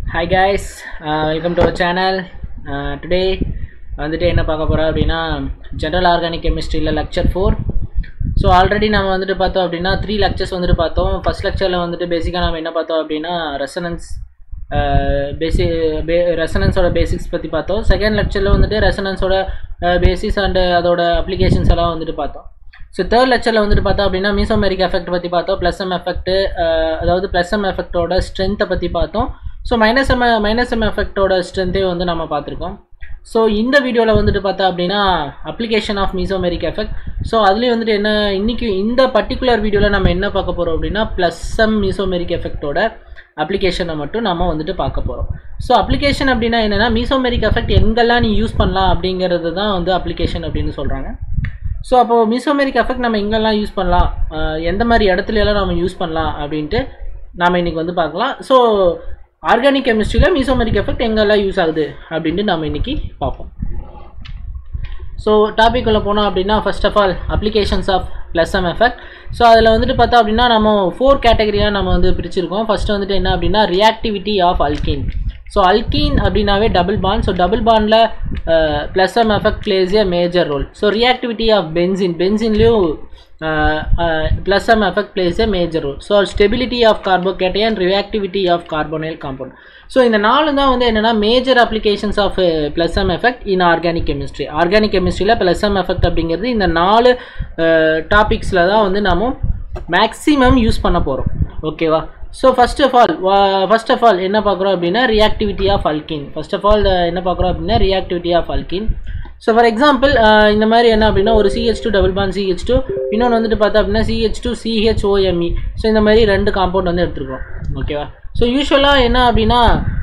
hi guys welcome to our channel today வந்துட்டு என்ன பார்க்க போகிறோம் அப்படின்னா ஜென்ரல் ஆர்கானிக் கெமிஸ்ட்ரியில் லெக்சர் ஃபோர் ஸோ ஆல்ரெடி நம்ம வந்துட்டு பார்த்தோம் அப்படின்னா த்ரீ லெக்சர்ஸ் வந்துட்டு பார்த்தோம் ஃபஸ்ட் லெக்சரில் வந்துட்டு பேசிக்காக நம்ம என்ன பார்த்தோம் அப்படின்னா ரெசனன்ஸ் பேசி பே ரெசனன்ஸோட பேசிக்ஸ் பற்றி பார்த்தோம் செகண்ட் லெக்சரில் வந்துட்டு ரெசனன்ஸோட பேசிக்ஸ் அண்டு அதோட அப்ளிகேஷன்ஸ் எல்லாம் வந்துட்டு பார்த்தோம் ஸோ தேர்ட் லெக்சரில் வந்துட்டு பார்த்தோம் அப்படின்னா மீசோமெரிக் எஃபெக்ட் பற்றி பார்த்தோம் ப்ளஸ் எம் எஃபெக்ட் அதாவது ப்ளஸ் எம் எஃபெக்டோட ஸ்ட்ரென்த்தை பற்றி பார்த்தோம் so minus M minus M எஃபெக்டோட ஸ்ட்ரென்த்தே வந்து நம்ம பார்த்துருக்கோம் ஸோ இந்த வீடியோவில் வந்துட்டு பார்த்தா அப்படின்னா application of mesomeric effect so அதுலேயும் வந்துட்டு என்ன இன்றைக்கி இந்த பர்டிகுலர் வீடியோவில் நம்ம என்ன பார்க்க போகிறோம் அப்படின்னா ப்ளஸ் எம் மீசோமெரிக் எஃபெக்டோட அப்ளிகேஷனை மட்டும் நம்ம வந்துட்டு பார்க்க போகிறோம் ஸோ அப்ளிகேஷன் அப்படின்னா என்னென்னா மீசோமெரிக் எஃபெக்ட் எங்கெல்லாம் நீ யூஸ் பண்ணலாம் அப்படிங்கிறது தான் வந்து அப்ளிகேஷன் அப்படின்னு சொல்கிறாங்க ஸோ அப்போது மிசோமெரிக் எஃபெக்ட் நம்ம எங்கெல்லாம் யூஸ் பண்ணலாம் எந்த மாதிரி இடத்துல எல்லாம் நம்ம யூஸ் பண்ணலாம் அப்படின்ட்டு நாம் இன்றைக்கி வந்து பார்க்கலாம் ஸோ ஆர்கானிக் கெமிஸ்ட்ரியில் மிசோமெரிக் எஃபெக்ட் எங்கெல்லாம் யூஸ் ஆகுது அப்படின்ட்டு நம்ம இன்றைக்கி பார்ப்போம் ஸோ டாபிக் உள்ள போனோம் அப்படின்னா first of all applications of plus M effect so அதில் வந்துட்டு பார்த்தோம் அப்படின்னா நம்ம ஃபோர் கேட்டகரியாக நம்ம வந்து பிரிச்சிருக்கோம் ஃபஸ்ட்டு வந்துட்டு என்ன அப்படின்னா reactivity of alkene so alkene அப்படின்னாவே டபுள் பாண்ட் ஸோ டபுள் பாண்டில் plus M effect plays a major role so reactivity of benzene பென்சின்லேயும் plus M effect plays a major role so stability of carbocation reactivity of carbonyl compound so இந்த நாலு தான் வந்து என்னென்னா major applications of plus M effect in organic chemistry organic கெமிஸ்ட்ரியில் plus M effect அப்படிங்கிறது இந்த நாலு டாபிக்ஸில் தான் வந்து நம்ம மேக்ஸிமம் யூஸ் பண்ண போகிறோம் ஓகேவா so first of all first of all என்ன பார்க்குறோம் அப்படின்னா reactivity of alkene first of all என்ன பார்க்குறோம் அப்படின்னா reactivity of alkene so for example இந்த மாதிரி என்ன அப்படின்னா ஒரு CH two double bond CH two இன்னொன்று வந்துட்டு பார்த்தா அப்படின்னா சிஹெச் டூ சிஹெச்ஓஎம்இ ஸோ இந்த மாதிரி ரெண்டு காம்பவுண்ட் வந்து எடுத்துருக்கோம் ஓகேவா ஸோ யூஸ்வலாக என்ன அப்படின்னா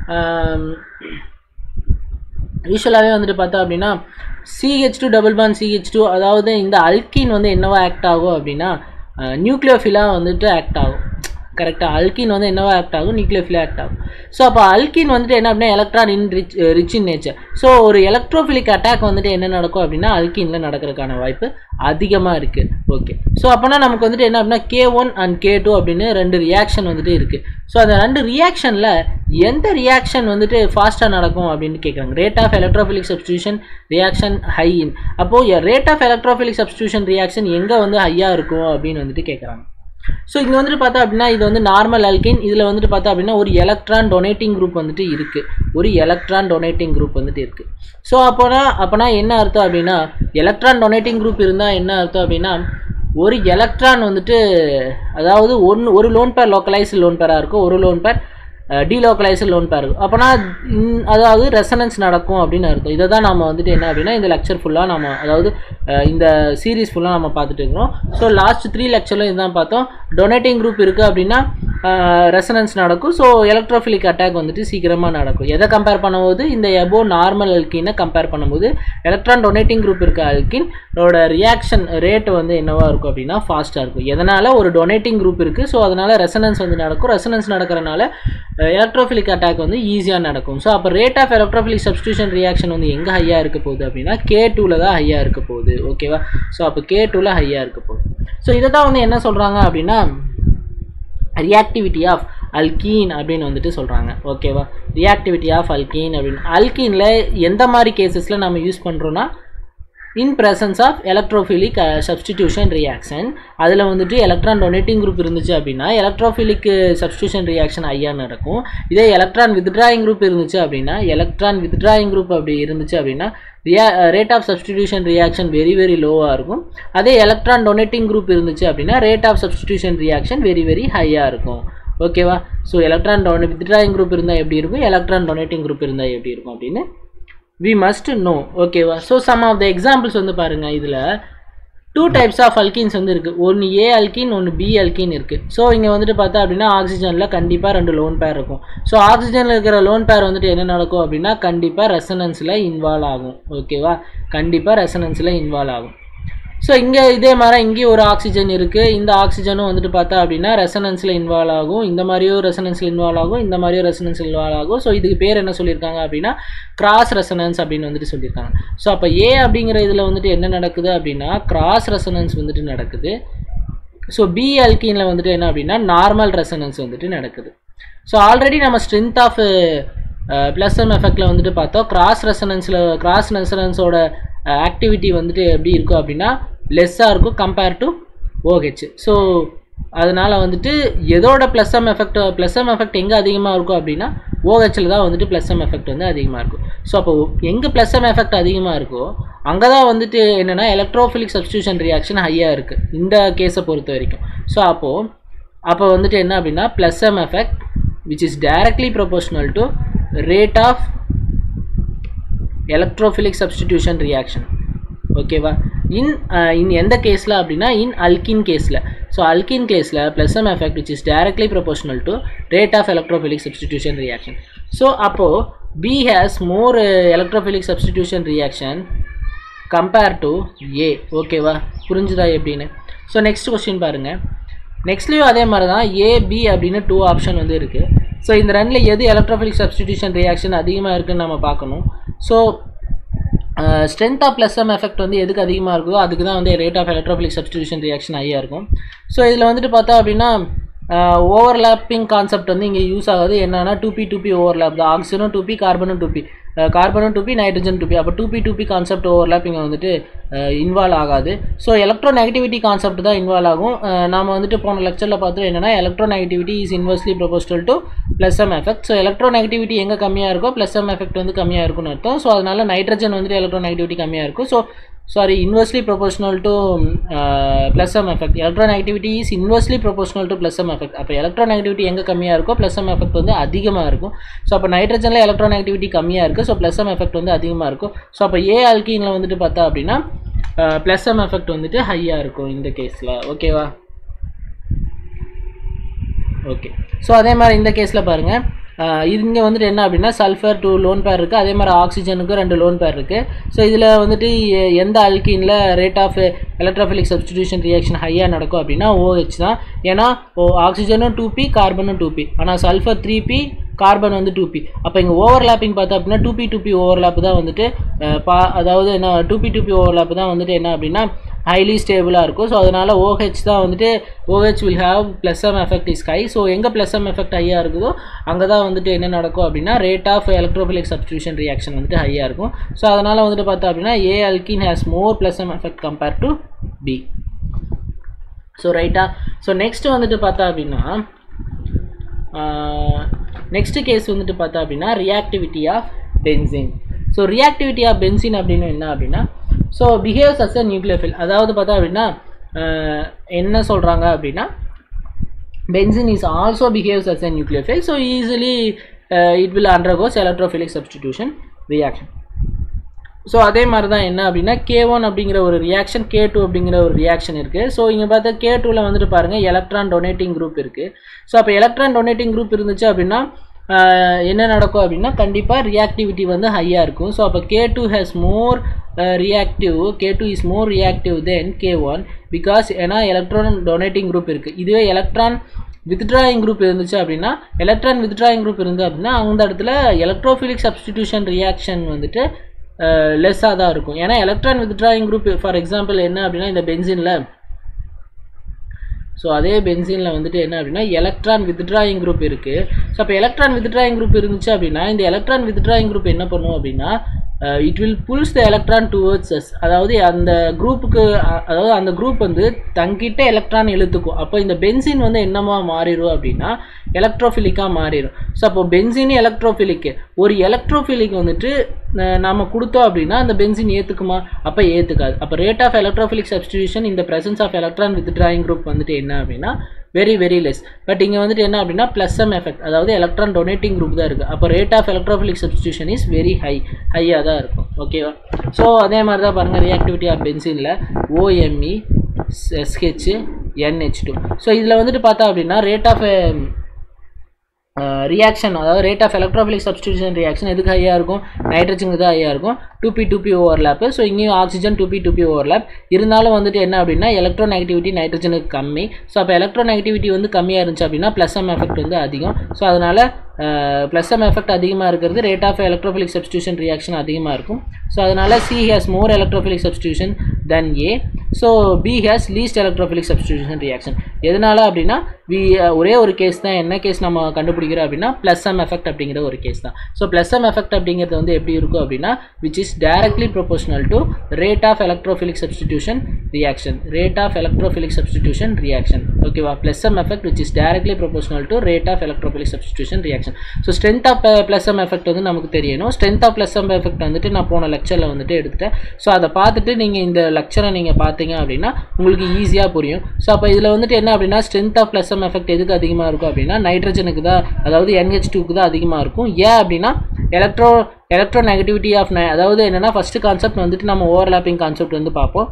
யூஸ்வலாகவே வந்துட்டு பார்த்தா அப்படின்னா CH two double bond CH two அதாவது இந்த அல்கின் வந்து என்னவா ஆக்ட் ஆகும் அப்படின்னா நியூக்ளியோஃபிலாக வந்துட்டு ஆக்ட் ஆகும் கரெக்டாக அல்கின் வந்து என்னவா ஆக்ட் ஆகும் நியூக்ளியோஃபில் ஆக்ட் ஆகும் ஸோ அப்போ அல்கின் வந்துட்டு என்ன அப்படின்னா electron in rich rich in nature so ஒரு எலக்ட்ரோஃபிலிக் அட்டாக் வந்துட்டு என்ன நடக்கும் அப்படின்னா அல்கினில் நடக்கிறதுக்கான வாய்ப்பு அதிகமாக இருக்குது ஓகே ஸோ அப்போனா நமக்கு வந்துட்டு என்ன அப்படின்னா K one and K two அப்படின்னு ரெண்டு ரியாக்ஷன் வந்துட்டு இருக்குது ஸோ அந்த ரெண்டு ரியாக்ஷனில் எந்த ரியாக்ஷன் வந்துட்டு ஃபாஸ்ட்டாக நடக்கும் அப்படின்னு கேட்குறாங்க rate of electrophilic substitution reaction high in அப்போது rate of electrophilic substitution reaction எங்கே வந்து ஹையாக இருக்கும் அப்படின்னு வந்துட்டு கேட்குறாங்க ஸோ இங்கே வந்துட்டு பார்த்தா அப்படின்னா இது வந்து நார்மல் அல்கின் இதில் வந்துட்டு பார்த்தா அப்படின்னா ஒரு எலக்ட்ரான் டொனேட்டிங் குரூப் வந்துட்டு இருக்குது ஒரு எலக்ட்ரான் டொனேட்டிங் குரூப் வந்துட்டு இருக்குது ஸோ அப்போனா அப்போனா என்ன அர்த்தம் அப்படின்னா எலக்ட்ரான் டொனேட்டிங் குரூப் இருந்தால் என்ன அர்த்தம் அப்படின்னா ஒரு எலக்ட்ரான் வந்துட்டு அதாவது ஒன்று ஒரு லோன் பேர் லோக்கலைஸ் லோன் பேராக இருக்கும் ஒரு லோன் பேர் டீலோக்கலைஸ் லோன் பேர் இருக்கும் அப்போனா அதாவது ரெசனன்ஸ் நடக்கும் அப்படின்னு அர்த்தம் இதை தான் நம்ம வந்துட்டு என்ன அப்படின்னா இந்த லெக்சர் ஃபுல்லாக நம்ம அதாவது இந்த சீரீஸ் ஃபுல்லாக நம்ம பார்த்துட்டு இருக்கிறோம் ஸோ லாஸ்ட் த்ரீ லெக்சரில் இதுதான் பார்த்தோம் டொனேட்டிங் குரூப் இருக்குது அப்படின்னா ரெசனன்ஸ் நடக்கும் ஸோ எலக்ட்ரோஃபிலிக் அட்டாக் வந்துட்டு சீக்கிரமாக நடக்கும் எதை கம்பேர் பண்ணும்போது இந்த எபோ நார்மல் அல்கினை கம்பேர் பண்ணும்போது எலக்ட்ரான் டொனேட்டிங் குரூப் இருக்க அல்கினோட ரியாக்ஷன் ரேட் வந்து என்னவாக இருக்கும் அப்படின்னா ஃபாஸ்ட்டாக இருக்கும் எதனால் ஒரு டொனேட்டிங் குரூப் இருக்குது ஸோ அதனால் ரெசனன்ஸ் வந்து நடக்கும் ரெசனன்ஸ் நடக்கிறனால எலக்ட்ரோஃபிலிக் அட்டாக் வந்து ஈஸியாக நடக்கும் ஸோ அப்போ rate of electrophilic substitution reaction வந்து எங்கே ஹையாக இருக்க போகுது அப்படின்னா கே டூவில் தான் ஹையாக இருக்க போகுது ஓகேவா ஸோ அப்போ கே டூவில் ஹையாக இருக்க போகுது ஸோ இதை தான் வந்து என்ன சொல்கிறாங்க அப்படின்னா ரியாக்டிவிட்டி ஆஃப் அல்கீன் அப்படின்னு வந்துட்டு சொல்கிறாங்க ஓகேவா ரியாக்டிவிட்டி ஆஃப் அல்கீன் அப்படின்னு அல்கீனில் எந்த மாதிரி கேசஸில் நம்ம யூஸ் பண்ணுறோன்னா in presence of electrophilic substitution reaction அதில் வந்துட்டு எலக்ட்ரான் டொனேட்டிங் குரூப் இருந்துச்சு அப்படின்னா எலக்ட்ரோஃபிலிக் சப்ஸ்டியூஷன் ரியாக்ஷன் ஐயா நடக்கும் இதே எலக்ட்ரான் வித்ட்ராயிங் குரூப் இருந்துச்சு அப்படின்னா எலக்ட்ரான் வித்ட்ராயிங் குரூப் அப்படி இருந்துச்சு அப்படின்னா ரியா rate of substitution reaction very very லோவாக இருக்கும் அதே எலக்ட்ரான் டொனேட்டிங் குரூப் இருந்துச்சு அப்படின்னா rate of substitution reaction very very ஹையாக இருக்கும் ஓகேவா ஸோ எலக்ட்ரான் டொனே வித்ட்ராயிங் குரூப் இருந்தால் எப்படி இருக்கும் எலக்ட்ரான் டொனேட்டிங் குரூப் இருந்தால் எப்படி இருக்கும் அப்படின்னு வி மஸ்ட் நோ ஓகேவா so some of the examples வந்து பாருங்கள் இதில் டூ டைப்ஸ் ஆஃப் அல்கின்ஸ் வந்து இருக்குது ஒன்று ஏ அல்கின் ஒன்று பி அல்கின் இருக்குது ஸோ இங்கே வந்துட்டு பார்த்தா அப்படின்னா ஆக்சிஜனில் கண்டிப்பாக ரெண்டு லோன் பேர் இருக்கும் ஸோ ஆக்சிஜனில் இருக்கிற லோன் பேர் வந்துட்டு என்ன நடக்கும் அப்படின்னா கண்டிப்பாக ரெசனன்ஸில் இன்வால்வ் ஆகும் ஓகேவா கண்டிப்பாக ரெசனன்ஸில் இன்வால்வ் ஆகும் ஸோ இங்கே இதே மாதிரி இங்கேயும் ஒரு ஆக்சிஜன் இருக்குது இந்த ஆக்சிஜனும் வந்துட்டு பார்த்தா அப்படின்னா ரெசனன்ஸில் இன்வால்வ் ஆகும் இந்த மாதிரியும் ரெசனன்ஸில் இன்வால்வ் ஆகும் இந்த மாதிரியும் ரெசனன்ஸ் இன்வால்வ் ஆகும் ஸோ இதுக்கு பேர் என்ன சொல்லியிருக்காங்க அப்படின்னா கிராஸ் ரெசனன்ஸ் அப்படின்னு வந்துட்டு சொல்லியிருக்காங்க ஸோ அப்போ ஏ அப்படிங்கிற இதில் வந்துட்டு என்ன நடக்குது அப்படின்னா கிராஸ் ரெசனன்ஸ் வந்துட்டு நடக்குது ஸோ பி அல்கீனில் வந்துட்டு என்ன அப்படின்னா நார்மல் ரெசனன்ஸ் வந்துட்டு நடக்குது ஸோ ஆல்ரெடி நம்ம ஸ்ட்ரென்த் ஆஃப் ப்ளஸ் எம் எஃபெக்டில் வந்துட்டு பார்த்தோம் கிராஸ் ரெசனன்ஸில் கிராஸ் ரெசனன்ஸோட ஆக்டிவிட்டி வந்துட்டு எப்படி இருக்கும் அப்படின்னா லெஸ்ஸாக இருக்கும் கம்பேர் டு ஓஹெச் ஸோ அதனால் வந்துட்டு எதோட plus M effect plus M effect எங்கே அதிகமாக இருக்கும் அப்படின்னா ஓஹெச்சில் தான் வந்துட்டு ப்ளஸ் எம் எஃபெக்ட் வந்து அதிகமாக இருக்கும் ஸோ அப்போ எங்கே ப்ளஸ் எம் எஃபெக்ட் அதிகமாக இருக்கோ அங்கே தான் வந்துட்டு என்னென்னா எலக்ட்ரோஃபிலிக் சப்ஸ்டியூஷன் ரியாக்ஷன் ஹையாக இருக்குது இந்த கேஸை பொறுத்த வரைக்கும் ஸோ அப்போது அப்போ வந்துட்டு என்ன அப்படின்னா plus M effect which is directly proportional to rate of electrophilic substitution reaction ஓகேவா இன் இன் எந்த கேஸில் அப்படின்னா இன் அல்கின் கேஸில் ஸோ அல்கின் கேஸில் plus M effect which is directly proportional to rate of electrophilic substitution reaction so அப்போது B has more electrophilic substitution reaction compare to A ஓகேவா புரிஞ்சுதா எப்படின்னு ஸோ நெக்ஸ்ட் கொஸ்டின் பாருங்கள் நெக்ஸ்ட்லேயும் அதே மாதிரி தான் ஏ பி அப்படின்னு டூ ஆப்ஷன் வந்து இருக்குது ஸோ இந்த ரெண்டில் எது எலக்ட்ரோஃபிலிக் சப்ஸ்டிடியூஷன் ரியாக்ஷன் அதிகமாக இருக்குன்னு நம்ம பார்க்கணும் so strength of plus M effect வந்து எதுக்கு அதிகமாக இருக்குதோ அதுக்கு தான் வந்து rate of electrophilic substitution reaction ஹையாக இருக்கும் ஸோ இதில் வந்துட்டு பார்த்தா அப்படின்னா ஓவர்லாப்பிங் கான்செப்ட் வந்து இங்கே யூஸ் ஆகுது என்னன்னா two P two P overlap தான் ஆக்சிஜனும் டூ பி கார்பனும் டூ பி கார்பனும் two P nitrogen two P அப்போ two P two P concept overlap இங்கே வந்துட்டு இன்வால்வ் ஆகாது ஸோ எலக்ட்ரோ நெகட்டிவிட்டி கான்செப்ட் தான் இன்வால்வ் ஆகும் நாம் வந்துட்டு போன லெக்சரில் பார்த்தோம் என்னென்னா electronegativity is inversely proportional to plus M effect so electronegativity எங்கே கம்மியாக இருக்கோ ப்ளஸ் எம் எஃபெக்ட் வந்து கம்மியாக இருக்கும்னு அர்த்தம் ஸோ அதனால நைட்ரஜன் வந்துட்டு எலக்ட்ரோ நெகட்டிவிட்டி கம்மியாக இருக்கும் so sorry inversely proportional to plus M effect electronegativity is inversely proportional to plus M effect அப்போ எலக்ட்ரோ நெகட்டிவிட்டி எங்கே கம்மியாக இருக்கோ ப்ளஸ் எம் எஃபெக்ட் வந்து அதிகமாக இருக்கும் ஸோ அப்போ நைட்ரஜனில் எலக்ட்ரோ நெகட்டிவிட்டி கம்மியாக இருக்குது ஸோ ப்ளஸ் எம் எஃபெக்ட் வந்து அதிகமாக இருக்கும் ஸோ அப்போ ஏ ஆல்கீனில் வந்துட்டு பார்த்தா அப்படின்னா ப்ளஸ் எம் எஃபெக்ட் வந்துட்டு ஹையாக இருக்கும் இந்த கேஸில் ஓகேவா ஓகே ஸோ அதே மாதிரி இந்த கேஸில் பாருங்கள் இங்கே வந்துட்டு என்ன அப்படின்னா சல்ஃபர் டூ லோன் பேர் இருக்குது அதே மாதிரி ஆக்சிஜனுக்கு ரெண்டு லோன் பேர் இருக்குது ஸோ இதில் வந்துட்டு எ- எந்த அல்கீனில் rate of electrophilic substitution reaction ஹையாக நடக்கும் அப்படின்னா OH தான் ஏன்னா ஓ ஆக்சிஜனும் டூ பி கார்பனும் டூ பி ஆனால் சல்ஃபர் த்ரீ பி கார்பன் வந்து டூ பி அப்போ இங்கே ஓவர்லாப்பிங் பார்த்தா அப்படின்னா two P two P overlap தான் வந்துட்டு அஹ், பா அதாவது என்ன two P two P overlap தான் வந்துட்டு என்ன அப்படின்னா ஹைலி ஸ்டேபிளாக இருக்கும் ஸோ அதனால் OH தான் வந்துட்டு OH will have plus M effect is high so எங்கே ப்ளஸ் எம் எஃபெக்ட் ஹையாக இருக்குதோ அங்கே தான் வந்துட்டு என்ன நடக்கும் அப்படின்னா rate of electrophilic substitution reaction வந்துட்டு ஹையாக இருக்கும் ஸோ அதனால் வந்துட்டு பார்த்தா அப்படின்னா A alkene has more plus M effect compare to B so ரைட்டா ஸோ நெக்ஸ்ட் வந்துட்டு பார்த்தா அப்படின்னா நெக்ஸ்ட் கேஸ் வந்துட்டு பார்த்தா அப்படின்னா reactivity of benzene so reactivity of benzene அப்படின்னு என்ன அப்படின்னா so behaves as a nucleophile அதாவது பார்த்தா அப்படின்னா ஆஹ், என்ன சொல்கிறாங்க அப்படின்னா benzene is also behaves as a nucleophile so easily uh, it will undergoes electrophilic substitution reaction so அதே மாதிரி தான் என்ன அப்படின்னா கே ஒன் அப்படிங்கிற ஒரு ரியாக்ஷன் கே டூ அப்படிங்கிற ஒரு ரியாக்ஷன் இருக்குது ஸோ இங்கே பார்த்தா கே டூவில் வந்துட்டு பாருங்கள் எலக்ட்ரான் டொனேட்டிங் குரூப் இருக்குது ஸோ அப்போ எலக்ட்ரான் டொனேட்டிங் குரூப் இருந்துச்சு அப்படின்னா ஆஹ், என்ன நடக்கும் அப்படின்னா கண்டிப்பாக ரியாக்டிவிட்டி வந்து ஹையாக இருக்கும் ஸோ அப்போ K two has more reactive K two is more reactive then K one because ஏன்னா எலக்ட்ரான் டொனேட்டிங் குரூப் இருக்குது இதுவே எலக்ட்ரான் வித்ட்ராயிங் குரூப் இருந்துச்சு அப்படின்னா எலக்ட்ரான் வித்ட்ராயிங் குரூப் இருந்து அப்படின்னா அந்த இடத்துல எலக்ட்ரோஃபிலிக் சப்ஸ்டிடியூஷன் ரியாக்ஷன் வந்துட்டு லெஸ்ஸாக தான் இருக்கும் ஏன்னா electron withdrawing group for example என்ன அப்படின்னா இந்த பென்சினில் ஸோ அதே பென்சினில் வந்துட்டு என்ன அப்படின்னா எலக்ட்ரான் வித்ட்ராயிங் குரூப் இருக்குது ஸோ அப்போ எலக்ட்ரான் வித்ட்ராயிங் குரூப் இருந்துச்சு அப்படின்னா இந்த எலக்ட்ரான் வித்ட்ராயிங் குரூப் என்ன பண்ணும் அப்படின்னா it will pulls the electron towards us அதாவது அந்த குரூப்புக்கு அதாவது அந்த குரூப் வந்து தங்கிட்ட எலக்ட்ரான் இழுத்துக்கும் அப்போ இந்த பென்சின் வந்து என்னமா மாறிடும் அப்படின்னா எலக்ட்ரோஃபிலிக்காக மாறிடும் ஸோ அப்போ பென்சின் எலக்ட்ரோஃபிலிக்கு ஒரு எலக்ட்ரோஃபிலிக் வந்துட்டு அஹ், நாம கொடுத்தோம் அப்படின்னா அந்த பென்சின் ஏற்றுக்குமா அப்போ ஏற்றுக்காது அப்போ ரேட் ஆஃப் எலக்ட்ரோஃபிலிக் சப்ஸ்டியூஷன் இந்த presence of electron withdrawing group வந்துட்டு என்ன அப்படின்னா வெரி வெரி லெஸ் பட் இங்கே வந்துட்டு என்ன அப்படின்னா ப்ளஸ் எம் எஃபெக்ட் அதாவது எலக்ட்ரான் டொனேட்டிங் குரூப் தான் இருக்குது அப்போ rate of electrophilic substitution is very high ஹையாக தான் இருக்கும் ஓகேவா ஸோ அதே மாதிரி தான் பாருங்கள் ரியாக்டிவிட்டி ஆஃப் பென்சினில் OME SH NH two so இதில் வந்துட்டு பார்த்தா அப்படின்னா ரேட் ஆஃப் ரியாக்ஷன் அதாவது rate of electrophilic substitution reaction எதுக்கு ஹையாக இருக்கும் நைட்ரஜனுக்கு தான் ஹையாக இருக்கும் two P two P overlap so இங்கேயும் oxygen two P two B overlap இருந்தாலும் வந்துட்டு என்ன அப்படின்னா எலக்ட்ரோ நெகட்டிவிட்டி நைட்ரஜனுக்கு கம்மி ஸோ அப்போ எலக்ட்ரோ நெகட்டிவிட்டி வந்து கம்மியாக இருந்துச்சு அப்படின்னா ப்ளஸ் எம் எஃபெக்ட் வந்து அதிகம் ஸோ அதனால் ப்ளஸ் எம் எஃபெக்ட் அதிகமாக இருக்கிறது rate of electrophilic substitution reaction அதிகமாக இருக்கும் ஸோ அதனால் C has more electrophilic substitution then A so B has least electrophilic substitution reaction எதனால அப்படின்னா வி ஒரே ஒரு கேஸ் தான் என்ன கேஸ் நம்ம கண்டுபிடிக்கிறோம் அப்படின்னா ப்ளஸ் எம் எஃபெக்ட் அப்படிங்கிற ஒரு கேஸ் தான் ஸோ ப்ளஸ் எம் எஃபெக்ட் அப்படிங்கிறது வந்து எப்படி இருக்கும் அப்படின்னா which is directly proportional to rate of electrophilic substitution reaction rate of electrophilic substitution reaction ஓகேவா plus M effect which is directly proportional to rate of electrophilic substitution reaction so strength of plus M effect வந்து நமக்கு தெரியணும் strength of plus M effect வந்துட்டு நான் போன லெக்சரில் வந்துட்டு எடுத்துட்டேன் ஸோ அதை பார்த்துட்டு நீங்கள் இந்த லெக்சரை நீங்கள் பார்த்தீங்க அப்படின்னா உங்களுக்கு ஈஸியாக புரியும் ஸோ அப்போ இதில் வந்துட்டு என்ன அப்படின்னா strength of plus M effect எதுக்கு அதிகமாக இருக்கும் அப்படின்னா நைட்ரஜனுக்கு தான் அதாவது NH2 டூக்கு தான் அதிகமாக இருக்கும் ஏன் அப்படின்னா எலக்ட்ரோ எலக்ட்ரோ நெகட்டிவிட்டி ஆஃப் அதாவது என்னென்னா ஃபஸ்ட்டு கான்செப்ட் வந்துட்டு நம்ம ஓவர்லாப்பிங் கான்செப்ட் வந்து பார்ப்போம்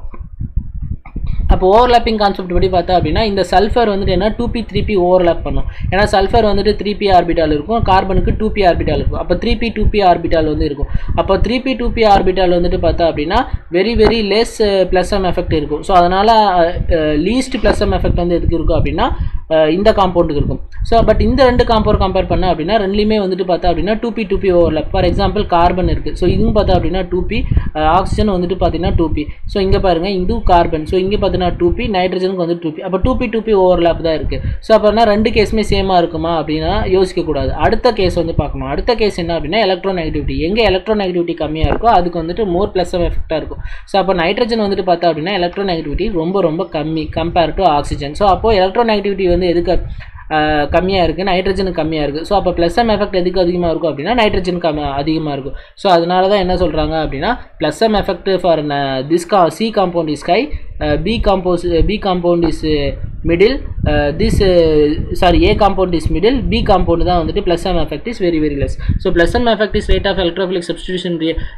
அப்போ ஓவர்லாப்பிங் கான்செப்ட் படி பார்த்தா அப்படின்னா இந்த சல்ஃபர் வந்துட்டு என்ன two P three P overlap பண்ணும் ஏன்னா சல்ஃபர் வந்துட்டு த்ரீ பி ஆர்பிட்டால் இருக்கும் கார்பனுக்கு டூ பி ஆர்பிட்டால் இருக்கும் அப்போ three P two P orbital வந்து இருக்கும் அப்போ three P two P orbital வந்துட்டு பார்த்தா அப்படின்னா very very less plus M effect இருக்கும் ஸோ அதனால் லீஸ்ட் ப்ளஸ் எம் எஃபெக்ட் வந்து எதுக்கு இருக்கும் அப்படின்னா அஹ், இந்த காம்பவுண்டுக்கு இருக்கும் ஸோ பட் இந்த ரெண்டு காம்பவுண்ட் கம்பேர் பண்ண அப்படின்னா ரெண்டுலேயுமே வந்துட்டு பார்த்தா அப்படின்னா two P two P overlap for example carbon இருக்குது ஸோ இதுவும் பார்த்தா அப்படின்னா டூ பி ஆக்சிஜன் வந்துட்டு பார்த்தீங்கன்னா டூ பி ஸோ இங்கே பாருங்கள் இதுவும் கார்பன் ஸோ இங்கே பார்த்தீங்கன்னா டூ பி நைட்ரஜனுக்கு வந்து டூ பி அப்போ two P two P overlap தான் இருக்குது ஸோ அப்போனா ரெண்டு கேஸுமே சேமாக இருக்குமா அப்படின்னா யோசிக்கக்கூடாது அடுத்த கேஸ் வந்து பார்க்கணும் அடுத்த கேஸ் என்ன அப்படின்னா எலக்ட்ரோ நெகட்டிவிட்டி எங்கே எலக்ட்ரோ நெகட்டிவிட்டி கம்மியாக இருக்கோ அதுக்கு வந்துட்டு மோர் ப்ளஸ் எஃபெக்டாக இருக்கும் ஸோ அப்போ நைட்ரஜன் வந்துட்டு பார்த்தா அப்படின்னா எலக்ட்ரோ நெகட்டிவிட்டி ரொம்ப ரொம்ப கம்மி கம்பேர் டு ஆக்சிஜன் ஸோ அப்போ எலக்ட்ரோ நெகட்டிவிட்டி வந்து எதுக்கு கம்மியாக இருக்குது நைட்ரஜனுக்கு கம்மியாக இருக்குது ஸோ அப்போ ப்ளஸ் எம் எஃபெக்ட் எதுக்கு அதிகமாக இருக்கும் அப்படின்னா நைட்ரஜன் கம்மி அதிகமாக இருக்கும் ஸோ அதனால தான் என்ன சொல்கிறாங்க அப்படின்னா plus M effect for this கா C compound is high B compose B compound is middle this sorry A compound is middle B compound தான் வந்துட்டு plus M effect is very very less so plus M effect is rate of electrophilic substitution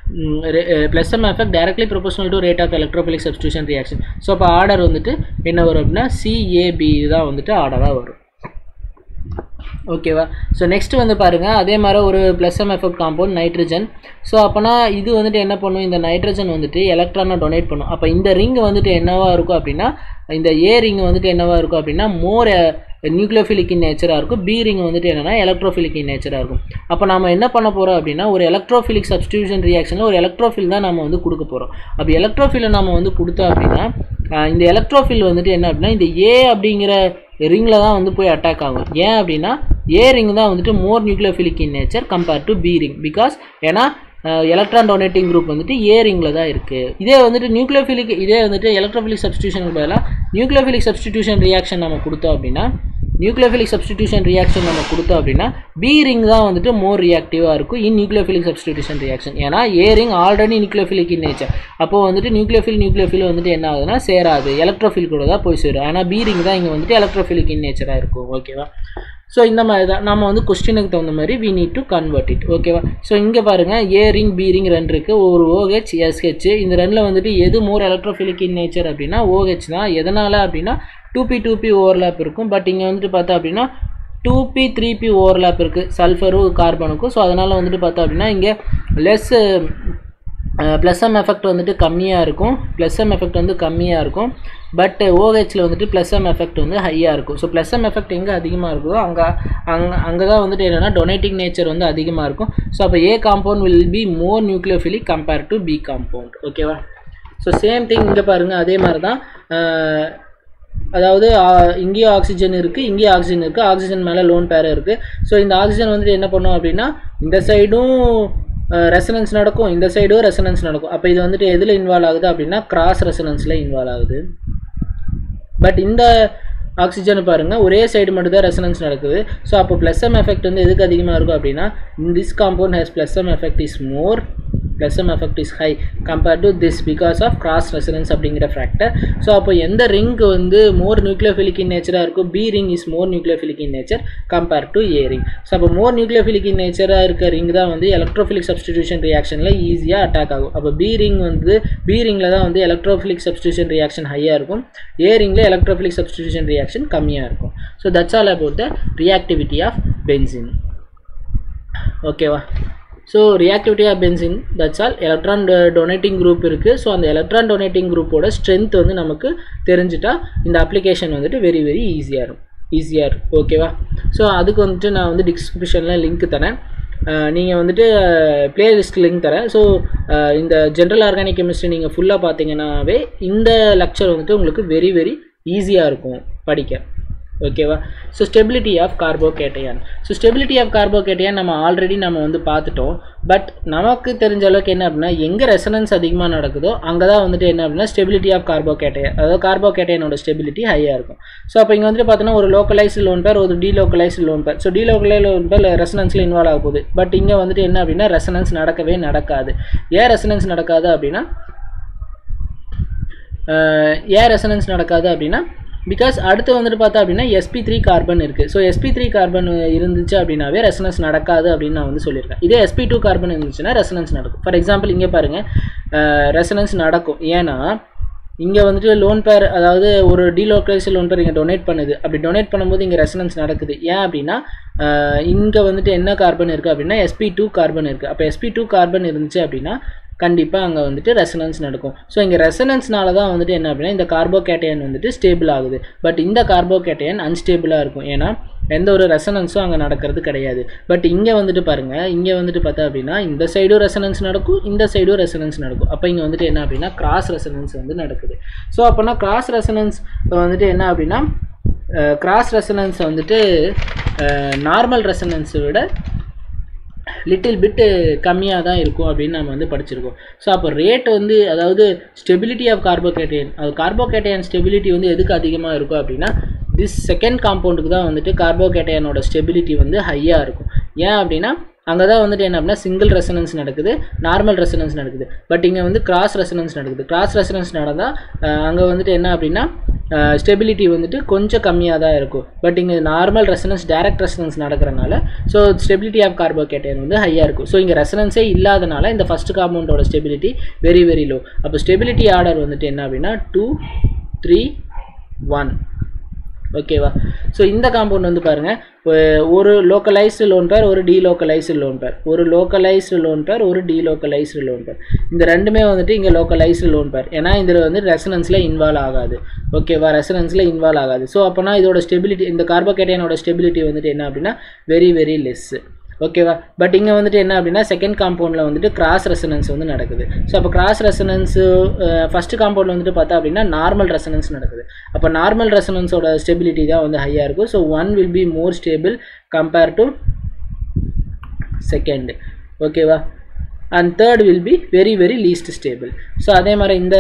plus M effect directly proportional to rate of electrophilic substitution reaction so அப்போ order வந்துட்டு என்ன வரும் அப்படின்னா CAP தான் வந்துட்டு ஆர்டராக வரும் ஓகேவா ஸோ நெக்ஸ்ட் வந்து பாருங்கள் அதே மாதிரி ஒரு plus M effect compound nitrogen so அப்போனா இது வந்துட்டு என்ன பண்ணும் இந்த நைட்ரஜன் வந்துட்டு எலக்ட்ரானை டொனேட் பண்ணும் அப்போ இந்த ரிங் வந்துட்டு என்னவா இருக்கும் அப்படின்னா இந்த ஏ ரிங் வந்துட்டு என்னவா இருக்கும் அப்படின்னா மோர் நியூக்ளியோஃபிலிக் இன் நேச்சராக இருக்கும் பி ரிங் வந்துட்டு என்னன்னா எலக்ட்ரோஃபிலிக் இன் நேச்சராக இருக்கும் அப்போ நம்ம என்ன பண்ண போகிறோம் அப்படின்னா ஒரு எலக்ட்ரோஃபிலிக் சப்ஸ்டியூஷன் ரியாக்ஷனில் ஒரு எலக்ட்ரோஃபில் தான் நம்ம வந்து கொடுக்க போகிறோம் அப்போ எலக்ட்ரோஃபிலை நம்ம வந்து கொடுத்தோம் அப்படின்னா ஆஹ் இந்த எலக்ட்ரோஃபில் வந்துட்டு என்ன அப்படின்னா இந்த ஏ அப்படிங்கிற ரிங்கில் தான் வந்து போய் அட்டாக் ஆகும் ஏன் அப்படின்னா ஏ ரிங் தான் வந்துட்டு more nucleophilic in nature compare to B ring because ஏன்னா எலக்ட்ரான் டொனேட்டிங் குரூப் வந்துட்டு ஏ ரிங்கில் தான் இருக்குது இதே வந்துட்டு நியூக்ளியோஃபிலிக் இதே வந்துட்டு எலக்ட்ரோஃபிலிக் சப்ஸ்டியூஷனுக்கு பதிலாக நியூக்ளியோஃபிலிக் சப்ஸ்டிடியூஷன் ரியாக்ஷன் நம்ம கொடுத்தோம் அப்படின்னா நியூக்ளியோஃபிலிக் சப்ஸ்டிடியூஷன் ரியாக்ஷன் நம்ம கொடுத்தோம் அப்படின்னா பி ரிங் தான் வந்துட்டு மோர் ரியாக்டிவாக இருக்கும் இன் நியூக்ளியோஃபிலிக் சப்ஸ்டிடியூஷன் ரியாக்ஷன் ஏன்னா A ring already nucleophilic in nature அப்போ வந்துட்டு நியூக்ளியோஃபில் நியூக்ளியோஃபில் வந்துட்டு என்ன ஆகுதுன்னா சேராது எலக்ட்ரோஃபில் கூட தான் போய் சேரும் ஆனால் பி ரிங் தான் இங்கே வந்துட்டு எலக்ட்ரோஃபிலிக் இன் நேச்சராக இருக்கும் ஓகேவா ஸோ இந்த மாதிரி தான் நம்ம வந்து கொஸ்டினுக்கு தகுந்த மாதிரி we need to convert it ஓகேவா ஸோ இங்கே பாருங்கள் ஏ ரிங் பி ரிங் ரெண்டு இருக்குது ஒரு ஓஹெச் எஸ்ஹெச் இந்த ரெண்டில் வந்துட்டு எது மோர் எலக்ட்ரோஃபிலிக் இன் நேச்சர் அப்படின்னா ஓஹெச் தான் எதனால் அப்படின்னா two P two P overlap இருக்கும் பட் இங்கே வந்துட்டு பார்த்தா அப்படின்னா two P three P overlap இருக்குது சல்ஃபரும் கார்பனுக்கும் ஸோ அதனால் வந்துட்டு பார்த்தா அப்படின்னா இங்கே லெஸ் ப்ளஸ் எம் எஃபெக்ட் வந்துட்டு கம்மியாக இருக்கும் ப்ளஸ் எம் எஃபெக்ட் வந்து கம்மியாக இருக்கும் பட் ஓஹெச்சில் வந்துட்டு ப்ளஸ் எம் எஃபெக்ட் வந்து ஹையாக இருக்கும் ஸோ ப்ளஸ் எம் எஃபெக்ட் எங்கே அதிகமாக இருக்குதோ அங்கே அங்கே அங்கே தான் வந்துட்டு என்னென்னா டொனேட்டிங் நேச்சர் வந்து அதிகமாக இருக்கும் ஸோ அப்போ A compound will be more nucleophilic compare to B compound ஓகேவா ஸோ சேம் திங் இங்கே பாருங்கள் அதே மாதிரி தான் அஹ், அதாவது ஆ, இங்கேயும் ஆக்சிஜன் இருக்குது இங்கேயும் ஆக்சிஜன் இருக்குது ஆக்சிஜன் மேலே லோன் பேர் இருக்குது ஸோ இந்த ஆக்சிஜன் வந்துட்டு என்ன பண்ணும் அப்படின்னா இந்த சைடும் ரெசனன்ஸ் நடக்கும் இந்த சைடும் ரெசனன்ஸ் நடக்கும் அப்போ இது வந்துட்டு எதில் இன்வால்வ் ஆகுது அப்படின்னா கிராஸ் ரெசனன்ஸில் இன்வால்வ் ஆகுது பட் இந்த ஆக்சிஜன் பாருங்க ஒரே சைடு மட்டும் தான் ரெசனன்ஸ் நடக்குது ஸோ அப்போ ப்ளஸ் எம் எஃபெக்ட் வந்து எதுக்கு அதிகமாக இருக்கும் அப்படின்னா this compound has plus M effect is more plus M effect is high compare to this because of cross resonance அப்படிங்கிற ஃபேக்டர் ஸோ அப்போ எந்த ரிங் வந்து மோர் நியூக்ளியோஃபிலிக் இன் நேச்சராக இருக்கும் B ring is more nucleophilic in nature compare to A ring so அப்போ more nucleophilic in நேச்சராக இருக்க ring தான் வந்து எலக்ட்ரோஃபிலிக் சப்ஸ்டிடியூஷன் ரியாக்ஷனில் ஈஸியாக அட்டாக் ஆகும் அப்போ பி ரிங் வந்து பி ரிங்கில் தான் வந்து எலக்ட்ரோஃபிலிக் சப்ஸ்டிடியூஷன் ரியாக்ஷன் ஹையாக இருக்கும் ஏ ரிங்கில் எலக்ட்ரோஃபிலிக் சப்ஸ்டிடியூஷன் ரியாக்ஷன் கம்மியாக இருக்கும் so that's all about the reactivity of benzene ஓகேவா so reactivity of benzene that's all electron donating group இருக்குது ஸோ அந்த எலக்ட்ரான் டொனேட்டிங் குரூப்போட ஸ்ட்ரென்த் வந்து நமக்கு தெரிஞ்சுட்டா இந்த அப்ளிகேஷன் வந்துட்டு வெரி வெரி ஈஸியாக இருக்கும் ஈஸியாக இருக்கும் ஓகேவா ஸோ அதுக்கு வந்துட்டு நான் வந்து டிஸ்கிரிப்ஷனில் லிங்க் தரேன் நீங்கள் வந்துட்டு பிளேலிஸ்ட் லிங்க் தரேன் ஸோ இந்த ஜென்ரல் ஆர்கானிக் கெமிஸ்ட்ரி நீங்கள் ஃபுல்லாக பார்த்தீங்கன்னாவே இந்த லெக்சர் வந்துட்டு உங்களுக்கு வெரி வெரி ஈஸியாக இருக்கும் படிக்க ஓகேவா so stability of carbocation so stability of carbocation நம்ம ஆல்ரெடி நம்ம வந்து பார்த்துட்டோம் பட் நமக்கு தெரிஞ்ச அளவுக்கு என்ன அப்படின்னா எங்கே ரெசனன்ஸ் அதிகமாக நடக்குதோ அங்கே தான் வந்துட்டு என்ன அப்படின்னா ஸ்டெபிலிட்டி ஆஃப் கார்போகேட்டையன் அதாவது கார்போகேட்டையனோட ஸ்டெபிலிட்டி ஹையாக இருக்கும் ஸோ அப்போ இங்கே வந்துட்டு பார்த்தோன்னா ஒரு லோக்கலைஸ்டு லோன் பேர் ஒரு delocalised lone pair so delocalise lone pair ரெசனன்ஸில் இன்வால்வ் ஆக போகுது பட் இங்கே வந்துட்டு என்ன அப்படின்னா ரெசனன்ஸ் நடக்கவே நடக்காது ஏன் ரெசனன்ஸ் நடக்காது அப்படின்னா அஹ் ஏன் ரெசனன்ஸ் நடக்காது அப்படின்னா பிகாஸ் அடுத்து வந்துட்டு பார்த்தா அப்படின்னா எஸ்பி த்ரீ கார்பன் இருக்குது ஸோ எஸ்பி த்ரீ கார்பன் இருந்துச்சு அப்படின்னாவே ரெசனன்ஸ் நடக்காது அப்படின்னு நான் வந்து சொல்லியிருக்கேன் இதே எஸ்பி டூ கார்பன் இருந்துச்சுன்னா ரெசனன்ஸ் நடக்கும் ஃபார் எக்ஸாம்பிள் இங்கே பாருங்கள் ரெசனன்ஸ் நடக்கும் ஏன்னா இங்கே வந்துட்டு லோன் பேர் அதாவது ஒரு டீலோக்கலைஸ் லோன் பேர் இங்கே டொனேட் பண்ணுது அப்படி டொனேட் பண்ணும்போது இங்கே ரெசனன்ஸ் நடக்குது ஏன் அப்படின்னா இங்கே வந்துட்டு என்ன கார்பன் இருக்குது அப்படின்னா எஸ்பி டூ கார்பன் இருக்குது அப்போ எஸ்பி டூ கார்பன் இருந்துச்சு அப்படின்னா கண்டிப்பாக அங்கே வந்துட்டு ரெசனன்ஸ் நடக்கும் ஸோ இங்கே ரெசனன்ஸ்னால தான் வந்துட்டு என்ன அப்படின்னா இந்த கார்போகேட்டையன் வந்துட்டு ஸ்டேபிள் ஆகுது பட் இந்த கார்போகேட்டையன் அன்ஸ்டேபிளாக இருக்கும் ஏன்னா எந்த ஒரு ரெசனன்ஸும் அங்கே நடக்கிறது கிடையாது பட் இங்கே வந்துட்டு பாருங்கள் இங்கே வந்துட்டு பார்த்தா அப்படின்னா இந்த சைடும் ரெசனன்ஸ் நடக்கும் இந்த சைடும் ரெசனன்ஸ் நடக்கும் அப்போ இங்கே வந்துட்டு என்ன அப்படின்னா கிராஸ் ரெசனன்ஸ் வந்து நடக்குது ஸோ அப்போனா கிராஸ் ரெசனன்ஸ் வந்துட்டு என்ன அப்படின்னா கிராஸ் ரெசனன்ஸ் வந்துட்டு நார்மல் ரெசனன்ஸை விட லிட்டில் பிட்டு கம்மியாக தான் இருக்கும் அப்படின்னு நம்ம வந்து படிச்சிருக்கோம் ஸோ அப்போ ரேட் வந்து அதாவது ஸ்டெபிலிட்டி ஆஃப் கார்போகேட்டையன் அது கார்போகேட்டையன் ஸ்டெபிலிட்டி வந்து எதுக்கு அதிகமாக இருக்கும் அப்படின்னா திஸ் செகண்ட் காம்பவுண்டுக்கு தான் வந்துட்டு கார்போகேட்டையனோட ஸ்டெபிலிட்டி வந்து ஹையாக இருக்கும் ஏன் அப்படின்னா அங்கே தான் வந்துட்டு என்ன அப்படின்னா சிங்கிள் ரெசனன்ஸ் நடக்குது நார்மல் ரெசனன்ஸ் நடக்குது பட் இங்கே வந்து கிராஸ் ரெசனன்ஸ் நடக்குது கிராஸ் ரெசனன்ஸ் நடந்தால் அங்கே வந்துட்டு என்ன அப்படின்னா ஸ்டெபிலிட்டி வந்துட்டு கொஞ்சம் கம்மியாக தான் இருக்கும் பட் இங்கே நார்மல் ரெசனன்ஸ் டைரக்ட் ரெசனன்ஸ் நடக்கிறனால ஸோ ஸ்டெபிலிட்டி ஆஃப் கார்போகேட்டையன் வந்து ஹையாக இருக்கும் ஸோ இங்கே ரெசனன்ஸே இல்லாதனால இந்த ஃபஸ்ட் காம்பவுண்டோட ஸ்டெபிலிட்டி வெரி வெரி லோ அப்போ ஸ்டெபிலிட்டி ஆர்டர் வந்துட்டு என்ன அப்படின்னா டூ த்ரீ ஒன் ஓகேவா ஸோ இந்த காம்பவுண்ட் வந்து பாருங்கள் ஒரு லோக்கலைஸ்டு லோன் பேர் ஒரு டீலோக்கலைஸ்டு லோன் பேர் ஒரு லோக்கலைஸ்டு லோன் பேர் ஒரு டீலோக்கலைஸ்டு லோன் பேர் இந்த ரெண்டுமே வந்துட்டு இங்கே லோக்கலைஸ்டு லோன் பேர் ஏன்னா இதில் வந்து ரெசனன்ஸில் இன்வால்வ் ஆகாது ஓகேவா ரெசனன்ஸில் இன்வால்வ் ஆகாது ஸோ அப்போனா இதோட ஸ்டெபிலிட்டி இந்த கார்போகேட்டையனோட ஸ்டெபிலிட்டி வந்துட்டு என்ன அப்படின்னா வெரி வெரி லெஸ்ஸு ஓகேவா பட் இங்கே வந்துட்டு என்ன அப்படின்னா செகண்ட் காம்பவுண்டில் வந்துட்டு கிராஸ் ரெசனன்ஸ் வந்து நடக்குது ஸோ அப்போ கிராஸ் ரெசனன்ஸு ஃபஸ்ட்டு காம்பவுண்டில் வந்துட்டு பார்த்தா அப்படின்னா நார்மல் ரெசனன்ஸ் நடக்குது அப்போ நார்மல் ரெசனன்ஸோட ஸ்டெபிலிட்டி தான் வந்து ஹையாக இருக்கும் so one will be more stable compare to second ஓகேவா and third will be very very least stable so அதே மாதிரி இந்த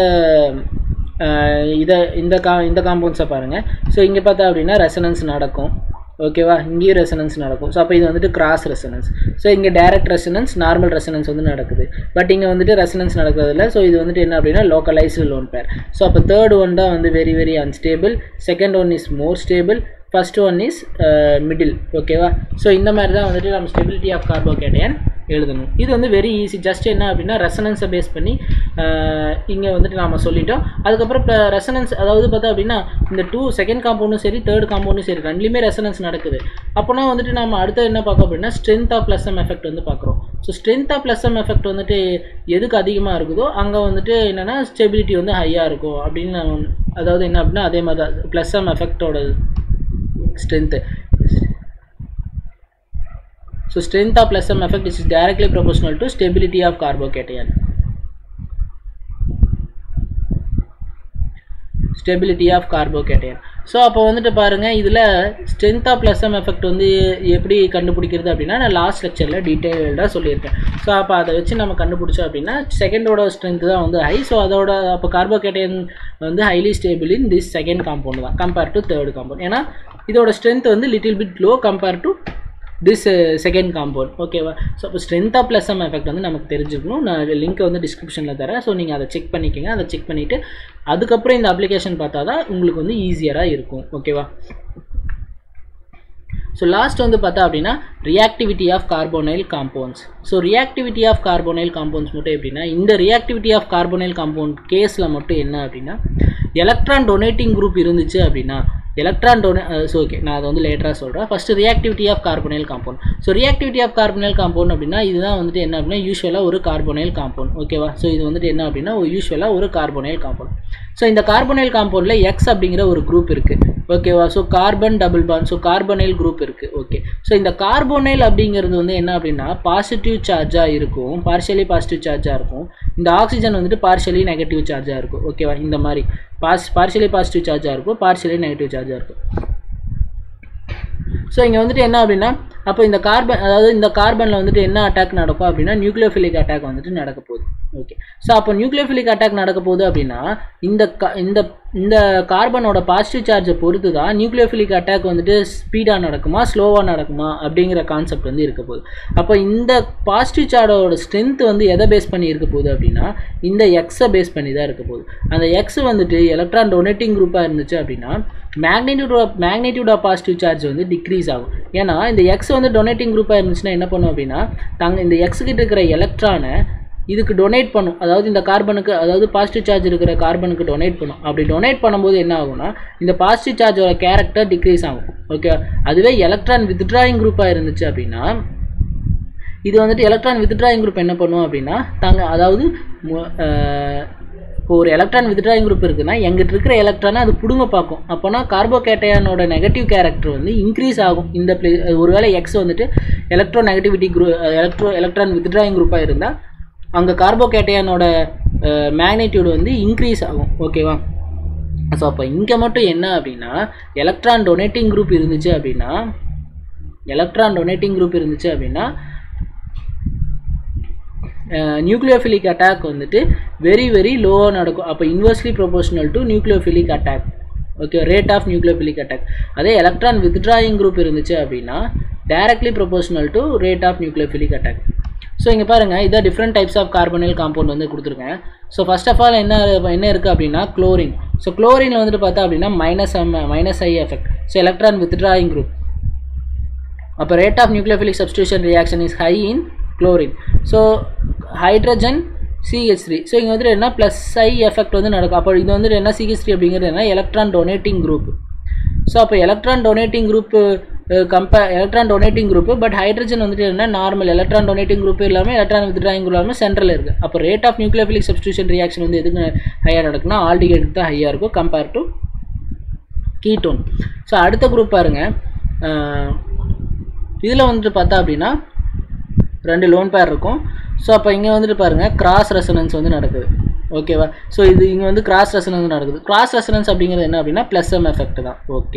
இதை இந்த கா இந்த காம்பவுண்ட்ஸை பாருங்கள் ஸோ இங்கே பார்த்தா அப்படின்னா ரெசனன்ஸ் நடக்கும் ஓகேவா இங்கேயும் ரெசனன்ஸ் நடக்கும் ஸோ அப்போ இது வந்துட்டு கிராஸ் ரெசனன்ஸ் ஸோ இங்கே டைரக்ட் ரெசனன்ஸ் நார்மல் ரெசனன்ஸ் வந்து நடக்குது பட் இங்கே வந்துட்டு ரெசனன்ஸ் நடக்கிறதில்ல ஸோ இது வந்துட்டு என்ன அப்படின்னா லோக்கலைஸ்டு லோன் பேர் ஸோ அப்போ தேர்ட் ஒன் தான் வந்து very very unstable second one is more stable first one is middle ஓகேவா ஸோ இந்த மாதிரி தான் வந்துட்டு நம்ம ஸ்டெபிலிட்டி ஆஃப் கார்போகேட்டையன் எழுதணும் இது வந்து வெரி ஈஸி ஜஸ்ட் என்ன அப்படின்னா ரெசனன்ஸை பேஸ் பண்ணி இங்கே வந்துட்டு நாம் சொல்லிட்டோம் அதுக்கப்புறம் இப்போ ரெசனன்ஸ் அதாவது பார்த்தா அப்படின்னா இந்த டூ செகண்ட் காம்பவுண்டும் சரி தேர்ட் காம்பவுண்டும் சரி ரெண்டுலேயுமே ரெசனன்ஸ் நடக்குது அப்போனா வந்துட்டு நம்ம அடுத்து என்ன பார்க்க அப்படின்னா strength of plus M effect வந்து பார்க்குறோம் so strength of plus M effect வந்துட்டு எதுக்கு அதிகமாக இருக்குதோ அங்கே வந்துட்டு என்னென்னா ஸ்டெபிலிட்டி வந்து ஹையாக இருக்கும் அப்படின்னு நான் அதாவது என்ன அப்படின்னா அதே மாதிரி தான் ப்ளஸ் எம் எஃபெக்டோட strength so strength of plus m effect is directly proportional to stability of carbocation stability of carbocation so அப்போ வந்துட்டு பாருங்கள் இதில் ஸ்ட்ரென்த் ஆஃப் ப்ளஸ்எம் எஃபெக்ட் வந்து எப்படி கண்டுபிடிக்கிறது அப்படின்னா நான் லாஸ்ட் லெக்சரில் டீட்டெயில்டாக சொல்லியிருக்கேன் ஸோ அப்போ அதை வச்சு நம்ம கண்டுபிடிச்சோம் அப்படின்னா செகண்டோட ஸ்ட்ரென்த் தான் வந்து ஹை ஸோ அதோட அப்போ கார்போகேட்டையன் வந்து highly stable in this second compound தான் கம்பேர் டு தேர்ட் காம்பவுண்ட் ஏன்னா இதோட ஸ்ட்ரென்த் வந்து little bit low compare to this second compound ஓகேவா ஸோ அப்போ strength of plus M effect வந்து நமக்கு தெரிஞ்சுக்கணும் நான் லிங்க்கை வந்து டிஸ்கிரிப்ஷனில் தரேன் ஸோ நீங்கள் அதை செக் பண்ணிக்கோங்க அதை செக் பண்ணிவிட்டு அதுக்கப்புறம் இந்த அப்ளிகேஷன் பார்த்தா தான் உங்களுக்கு வந்து ஈஸியராக இருக்கும் ஓகேவா ஸோ லாஸ்ட் வந்து பார்த்தா அப்படின்னா reactivity of carbonyl compounds so reactivity of carbonyl compounds மட்டும் எப்படின்னா இந்த ரியாக்டிவிட்டி ஆஃப் கார்போனைல் காம்பவுண்ட் கேஸில் மட்டும் என்ன அப்படின்னா எலக்ட்ரான் டொனேட்டிங் குரூப் இருந்துச்சு அப்படின்னா எலக்ட்ரான் டொனே ஸோ ஓகே நான் அதை வந்து லேட்டராக சொல்கிறேன் first reactivity of carbonyl compound so reactivity of carbonyl compound அப்படின்னா இதுதான் வந்துட்டு என்ன அப்படின்னா யூஸ்வலாக ஒரு கார்போனைல் காம்பவுண்ட் ஓகேவா ஸோ இது வந்துட்டு என்ன அப்படின்னா யூஸ்வலாக ஒரு கார்போனைல் காம்பவுண்ட் ஸோ இந்த கார்போனைல் காம்பவுண்டில் எக்ஸ் அப்படிங்கிற ஒரு குரூப் இருக்குது ஓகேவா so carbon double bond so carbonyl group இருக்குது ஓகே ஸோ இந்த கார்போனைல் அப்படிங்கிறது வந்து என்ன அப்படின்னா பாசிட்டிவ் சார்ஜாக இருக்கும் பார்ஷியலி பாசிட்டிவ் சார்ஜாக இருக்கும் இந்த ஆக்சிஜன் வந்துட்டு பார்ஷியலி நெகட்டிவ் சார்ஜாக இருக்கும் ஓகேவா இந்த மாதிரி பாஸ் பார்ஷியலி பாசிட்டிவ் சார்ஜாக இருக்கும் பார்ஷியலி நெகட்டிவ் சார்ஜாக இருக்கும் ஸோ இங்கே வந்துட்டு என்ன அப்படின்னா அப்போ இந்த கார்பன் அதாவது இந்த கார்பனில் வந்துட்டு என்ன அட்டாக் நடக்கும் அப்படின்னா நியூக்ளியோஃபிலிக் அட்டாக் வந்துட்டு நடக்க போகுது ஓகே ஸோ அப்போ நியூக்ளியோஃபிலிக் அட்டாக் நடக்க போகுது அப்படின்னா இந்த க- இந்த இந்த கார்பனோட பாசிட்டிவ் சார்ஜை பொறுத்து தான் நியூக்ளியோஃபிலிக் அட்டாக் வந்துட்டு ஸ்பீடாக நடக்குமா ஸ்லோவாக நடக்குமா அப்படிங்கிற கான்செப்ட் வந்து இருக்க போகுது அப்போ இந்த பாசிட்டிவ் சார்ஜோட ஸ்ட்ரென்த் வந்து எதை பேஸ் பண்ணி இருக்க போகுது அப்படின்னா இந்த எக்ஸை பேஸ் பண்ணி தான் இருக்க போகுது அந்த எக்ஸ் வந்துட்டு எலக்ட்ரான் டொனேட்டிங் குரூப்பாக இருந்துச்சு அப்படின்னா magnitude of magnitude of positive charge வந்து டிக்ரீஸ் ஆகும் ஏன்னா இந்த எக்ஸ் வந்து டொனேட்டிங் குரூப்பாக இருந்துச்சுன்னா என்ன பண்ணும் அப்படின்னா தாங்க இந்த எக்ஸ் கிட்ட இருக்கிற எலக்ட்ரானை இதுக்கு டொனேட் பண்ணும் அதாவது இந்த கார்பனுக்கு அதாவது பாசிட்டிவ் சார்ஜ் இருக்கிற கார்பனுக்கு டொனேட் பண்ணும் அப்படி டொனேட் பண்ணும்போது என்ன ஆகும்னா இந்த பாசிட்டிவ் சார்ஜோட கேரக்டர் டிக்ரீஸ் ஆகும் ஓகே அதுவே எலக்ட்ரான் வித்ட்ராயிங் குரூப்பாக இருந்துச்சு அப்படின்னா இது வந்துட்டு எலக்ட்ரான் வித்ட்ராயிங் குரூப் என்ன பண்ணும் அப்படின்னா தாங்க அதாவது மு- அஹ், இப்போ ஒரு எலக்ட்ரான் வித்ட்ராயிங் குரூப் இருக்குன்னா எங்கிட்ட இருக்கிற எலக்ட்ரானை அது பிடுங்க பார்க்கும் அப்போனா கார்போகேட்டையானோட நெகட்டிவ் கேரக்டர் வந்து இன்க்ரீஸ் ஆகும் இந்த ப்ளே ஒருவேளை எக்ஸ் வந்துட்டு எலக்ட்ரோ நெகட்டிவிட்டி குரூ எலக்ட்ரோ எலக்ட்ரான் வித்ட்ராயிங் குரூப்பாக இருந்தால் அங்கே கார்போகேட்டையானோட மேக்னிடியூட் வந்து இன்க்ரீஸ் ஆகும் ஓகேவா ஸோ அப்போ இங்கே மட்டும் என்ன அப்படின்னா எலக்ட்ரான் டொனேட்டிங் குரூப் இருந்துச்சு அப்படின்னா எலக்ட்ரான் டொனேட்டிங் குரூப் இருந்துச்சு அப்படின்னா நியூக்ளியோஃபிலிக் அட்டாக் வந்துட்டு வெரி வெரி லோவாக நடக்கும் அப்போ inversely proportional to nucleophilic attack okay rate of nucleophilic attack அதே எலக்ட்ரான் வித்ட்ராயிங் குரூப் இருந்துச்சு அப்படின்னா directly proportional to rate of nucleophilic attack so இங்கே பாருங்கள் இதான் different types of carbonyl compound வந்து கொடுத்துருக்கேன் ஸோ ஃபர்ஸ்ட் ஆஃப் ஆல் என்ன என்ன இருக்குது அப்படின்னா குளோரின் ஸோ குளோரினில் வந்துட்டு பார்த்தா அப்படின்னா minus M minus I effect so electron withdrawing group அப்போ rate of nucleophilic substitution reaction is high in chlorine so hydrogen CH three so இங்கே வந்துட்டு என்ன ப்ளஸ் ஐ எஃபெக்ட் வந்து நடக்கும் அப்போ இது வந்துட்டு என்ன சிஹெச் த்ரீ அப்படிங்கிறது என்ன எலக்ட்ரான் டொனேட்டிங் குரூப் ஸோ அப்போ electron donating group compare electron donating group but hydrogen வந்துட்டு என்ன நார்மல் எலக்ட்ரான் டொனேட்டிங் குரூப் இல்லாமல் எலக்ட்ரான் வித்ட்ராயிங் குரூப் இல்லாமல் சென்ட்ரல் இருக்குது அப்போ rate of nucleophilic substitution reaction வந்து எதுக்கு ஹையாக நடக்குன்னா ஆல்டிகேட்டுக்கு தான் ஹையாக இருக்கும் கம்பேர் டு கீட்டோன் ஸோ அடுத்த குரூப் பாருங்க இதில் வந்துட்டு பார்த்தா அப்படின்னா ரெண்டு லோன் பேர் இருக்கும் ஸோ அப்போ இங்கே வந்துட்டு பாருங்கள் கிராஸ் ரெசனன்ஸ் வந்து நடக்குது ஓகேவா ஸோ இது இங்கே வந்து கிராஸ் ரெசனன்ஸ் நடக்குது கிராஸ் ரெசனன்ஸ் அப்படிங்கிறது என்ன அப்படின்னா ப்ளஸ் எம் எஃபெக்ட் தான் ஓகே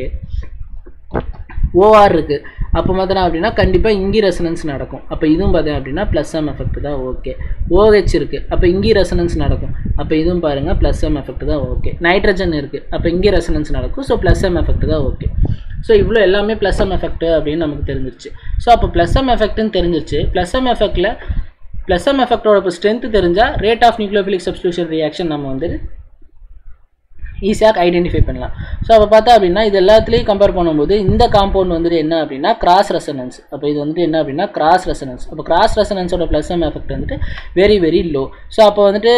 ஓஆர் இருக்குது அப்போ பார்த்தோன்னா அப்படின்னா கண்டிப்பாக இங்கி ரெசனன்ஸ் நடக்கும் அப்போ இதுவும் பார்த்தேன் அப்படின்னா ப்ளஸ் எம் எஃபெக்ட் தான் ஓகே ஓஹெச் இருக்குது அப்போ இங்கி ரெசனன்ஸ் நடக்கும் அப்போ இதுவும் பாருங்கள் ப்ளஸ் எம் எஃபெக்ட் தான் ஓகே நைட்ரஜன் இருக்குது அப்போ இங்கே ரெசனன்ஸ் நடக்கும் ஸோ ப்ளஸ் எம் எஃபெக்ட் தான் ஓகே ஸோ இவ்வளோ எல்லாமே ப்ளஸ் எம் எஃபெக்ட் அப்படின்னு நமக்கு தெரிஞ்சிருச்சு ஸோ அப்போ ப்ளஸ் எம் எஃபெக்ட்னு தெரிஞ்சிருச்சு ப்ளஸ் எம் எஃபெக்டில் ப்ளஸ் எம் எஃபெக்டோட இப்போ ஸ்ட்ரென்த் தெரிஞ்சால் rate of nucleophilic substitution reaction நம்ம வந்து ஈஸியாக ஐடென்டிஃபை பண்ணலாம் ஸோ அப்போ பார்த்தா அப்படின்னா இது எல்லாத்துலேயும் கம்பேர் பண்ணும்போது இந்த காம்பவுண்ட் வந்துட்டு என்ன அப்படின்னா கிராஸ் ரெசனன்ஸ் அப்போ இது வந்துட்டு என்ன அப்படின்னா கிராஸ் ரெசனன்ஸ் அப்போ கிராஸ் ரெசனன்ஸோட ப்ளஸ் எம் எஃபெக்ட் வந்துட்டு வெரி வெரி லோ ஸோ அப்போ வந்துட்டு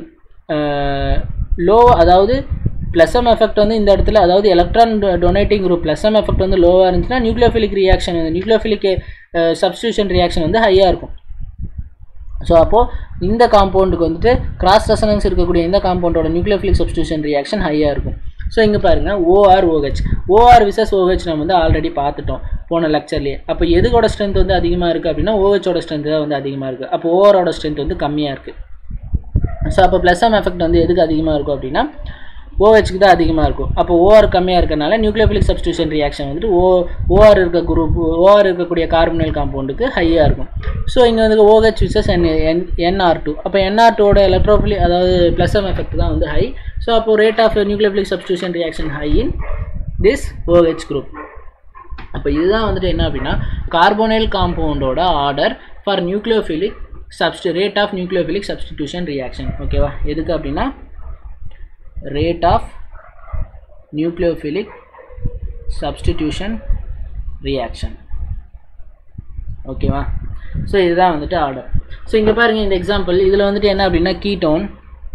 லோ அதாவது ப்ளஸ் எம் எஃபெக்ட் வந்து இந்த இடத்துல அதாவது electron donating group plus M effect வந்து லோவாக இருந்துச்சுன்னா நியூக்ளியோஃபிலிக் ரியாக்ஷன் வந்து நியூக்ளியோஃபிலிக் சப்ஸ்டியூஷன் ரியாக்ஷன் வந்து ஹையாக இருக்கும் ஸோ அப்போது இந்த காம்பவுண்டுக்கு வந்துட்டு கிராஸ் ரெசனன்ஸ் இருக்கக்கூடிய இந்த காம்பவுண்டோட நியூக்ளியோஃபிலிக் சப்ஸ்டியூஷன் ரியாக்ஷன் ஹையாக இருக்கும் ஸோ இங்கே பாருங்கள் OR OH OR versus OH நம்ம வந்து ஆல்ரெடி பார்த்துட்டோம் போன லெக்சர்லேயே அப்போ எதுக்கோட ஸ்ட்ரென்த் வந்து அதிகமாக இருக்குது அப்படின்னா ஓஹெச்சோட ஸ்ட்ரென்த் தான் வந்து அதிகமாக இருக்குது அப்போ ஓஆரோட ஸ்ட்ரென்த் வந்து கம்மியாக இருக்குது ஸோ அப்போ ப்ளஸ் எம் எஃபெக்ட் வந்து எதுக்கு அதிகமாக இருக்கும் அப்படின்னா ஓஹெச்க்கு தான் அதிகமாக இருக்கும் அப்போ ஓஆர் கம்மியாக இருக்கறனால நியூக்ளியோஃபிலிக் சப்ஸ்டியூஷன் ரியாக்ஷன் வந்துட்டு ஓ ஓஆர் இருக்க குரூப் ஓஆர் இருக்கக்கூடிய கார்பனல் காம்பவுண்டுக்கு ஹையாக இருக்கும் ஸோ இங்கே வந்து OH versus N N NR two அப்போ என்ஆர் டூவோட எலக்ட்ரோஃபிலி அதாவது ப்ளஸ் எம் எஃபெக்ட் தான் வந்து ஹை ஸோ அப்போ rate of nucleophilic substitution reaction high in this OH group அப்போ இதுதான் வந்துட்டு என்ன அப்படின்னா கார்போனைல் காம்பவுண்டோட ஆர்டர் ஃபார் நியூக்ளியோஃபிலிக் சப்ஸ்டி rate of nucleophilic substitution reaction ஓகேவா எதுக்கு அப்படின்னா rate of nucleophilic substitution reaction ஓகேவா ஸோ இதுதான் வந்துட்டு ஆர்டர் ஸோ இங்கே பாருங்கள் இந்த எக்ஸாம்பிள் இதில் வந்துட்டு என்ன அப்படின்னா கீட்டோன்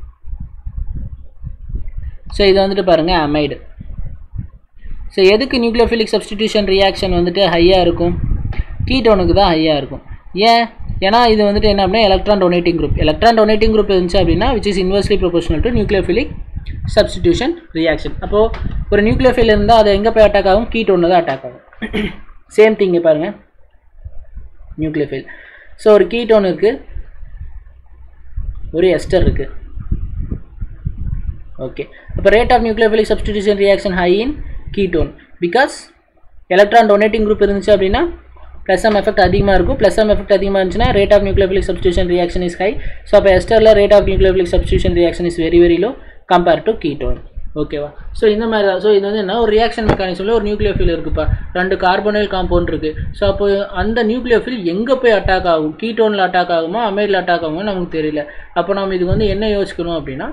ஸோ இது வந்துட்டு பாருங்கள் அமைடு ஸோ எதுக்கு நியூக்ளியோஃபிலிக் சப்ஸ்டிடியூஷன் ரியாக்ஷன் வந்துட்டு ஹையாக இருக்கும் கீட்டோனுக்கு தான் ஹையாக இருக்கும் ஏன் ஏன்னா இது வந்துட்டு என்ன அப்படின்னா electron donating group electron donating group இருந்துச்சு அப்படின்னா which is inversely proportional to nucleophilic substitution reaction அப்போது ஒரு நியூக்ளியோஃபில் இருந்தால் அது எங்கே போய் அட்டாக் ஆகும் கீட்டோன்னு தான் அட்டாக் ஆகும் சேம் திங் பாருங்கள் நியூக்ளியோஃபில் ஸோ ஒரு கீட்டோன் இருக்குது ஒரு எஸ்டர் இருக்குது ஓகே அப்போ rate of nucleophilic substitution reaction high in ketone because electron donating group இருந்துச்சு அப்படின்னா ப்ளஸ் எம் எஃபெக்ட் அதிகமாக இருக்கும் ப்ளஸ் எம் எஃபெக்ட் அதிகமாக இருந்துச்சுன்னா rate of nucleophilic substitution reaction is high so அப்போ எஸ்டரில் rate of nucleophilic substitution reaction is very very low compare to ketone ஓகேவா so இந்த மாதிரி தான் ஸோ இது வந்து என்ன ஒரு ரியாக்ஷன் மெக்கானிசமில் ஒரு நியூக்ளியோஃபில் இருக்குப்பா ரெண்டு கார்பனைல் காம்பவுண்ட் இருக்குது ஸோ அப்போ அந்த நியூக்ளியோஃபில் எங்கே போய் அட்டாக் ஆகும் கீட்டோனில் அட்டாக் ஆகுமா அமைடில் அட்டாக் ஆகுமா நமக்கு தெரியல அப்போ நம்ம இதுக்கு வந்து என்ன யோசிக்கணும் அப்படின்னா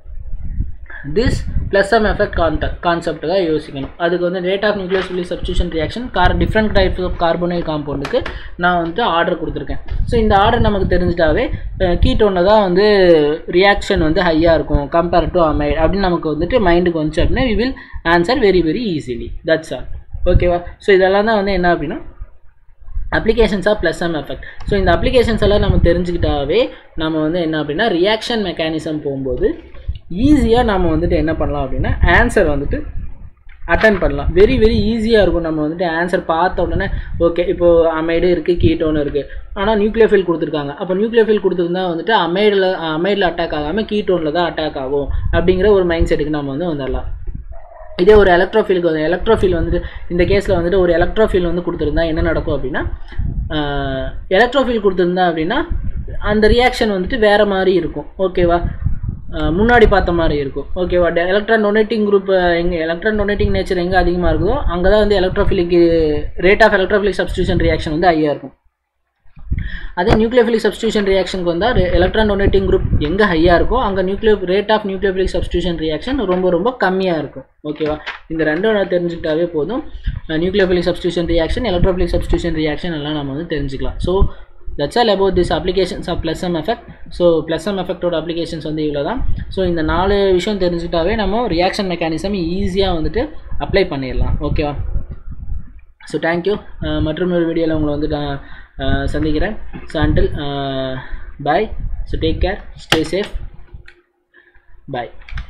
this plus some effect context concept தான் யோசிக்கணும் அதுக்கு வந்து rate of nucleophilic substitution reaction கார் டிஃப்ரெண்ட் டைப்ஸ் ஆஃப் கார்பனைல் காம்பவுண்டுக்கு நான் வந்து ஆர்டர் கொடுத்துருக்கேன் ஸோ இந்த ஆர்டர் நமக்கு தெரிஞ்சிட்டாவே கீட்டோனில் தான் வந்து ரியாக்ஷன் வந்து ஹையாக இருக்கும் கம்பேர் டு அமைட் அப்படின்னு நமக்கு வந்துட்டு மைண்டுக்கு வந்துச்சு அப்படின்னா we will answer very very easily that's all ஓகேவா ஸோ இதெல்லாம் தான் வந்து என்ன அப்படின்னா applications of plus M effect so இந்த அப்ளிகேஷன்ஸ் எல்லாம் நம்ம தெரிஞ்சுக்கிட்டாவே நம்ம வந்து என்ன அப்படின்னா ரியாக்ஷன் மெக்கானிசம் போகும்போது ஈஸியாக நம்ம வந்துட்டு என்ன பண்ணலாம் அப்படின்னா ஆன்சர் வந்துட்டு அட்டன் பண்ணலாம் வெரி வெரி ஈஸியாக இருக்கும் நம்ம வந்துட்டு ஆன்சர் பார்த்த உடனே ஓகே இப்போது அமைடு இருக்குது கீட்டோன் இருக்குது ஆனால் நியூக்ளியோஃபில் கொடுத்துருக்காங்க அப்போ நியூக்ளியோஃபில் கொடுத்துருந்தா வந்துட்டு அமைடில் அமைடில் அட்டாக் ஆகாமல் கீட்டோனில் தான் அட்டாக் ஆகும் அப்படிங்கிற ஒரு மைண்ட் செட்டுக்கு நம்ம வந்து வந்துடலாம் இதே ஒரு எலக்ட்ரோஃபீலுக்கு வந்து எலக்ட்ரோஃபீல் வந்துட்டு இந்த கேஸில் வந்துட்டு ஒரு எலக்ட்ரோஃபீல் வந்து கொடுத்துருந்தா என்ன நடக்கும் அப்படின்னா எலக்ட்ரோஃபீல் கொடுத்துருந்தா அப்படின்னா அந்த ரியாக்ஷன் வந்துட்டு வேறு மாதிரி இருக்கும் ஓகேவா முன்னாடி பார்த்த மாதிரி இருக்கும் ஓகேவா எலக்ட்ரான் டொனேட்டிங் குரூப் எங்கே எலக்ட்ரான் டொனேட்டிங் நேச்சர் எங்கே அதிகமாக இருக்குதோ அங்கே தான் வந்து electrophilic rate of electrophilic substitution reaction வந்து ஹையாக இருக்கும் அதே நியூக்ளியோஃபிலிக் சப்ஸ்டியூஷன் ரியாக்ஷனுக்கு வந்தால் எலக்ட்ரான் டொனேட்டிங் குரூப் எங்கே ஹையாக இருக்கோ அங்கே நியூக்ளியோ rate of nucleophilic substitution reaction ரொம்ப ரொம்ப கம்மியாக இருக்கும் ஓகேவா இந்த ரெண்டும் நான் தெரிஞ்சுக்கிட்டாவே போதும் nucleophilic substitution reaction electrophilic substitution reaction எல்லாம் நம்ம வந்து தெரிஞ்சுக்கலாம் so that's all about this applications of plus M effect so plus M எஃபெக்டோட அப்ளிகேஷன்ஸ் வந்து இவ்வளோ தான் ஸோ இந்த நாலு விஷயம் தெரிஞ்சுக்கிட்டாவே நம்ம ரியாக்ஷன் மெக்கானிசம் ஈஸியாக வந்துட்டு அப்ளை பண்ணிடலாம் ஓகேவா ஸோ தேங்க்யூ மற்றும் ஒரு வீடியோவில் உங்களை வந்து நான் சந்திக்கிறேன் so until bye so take care stay safe பாய்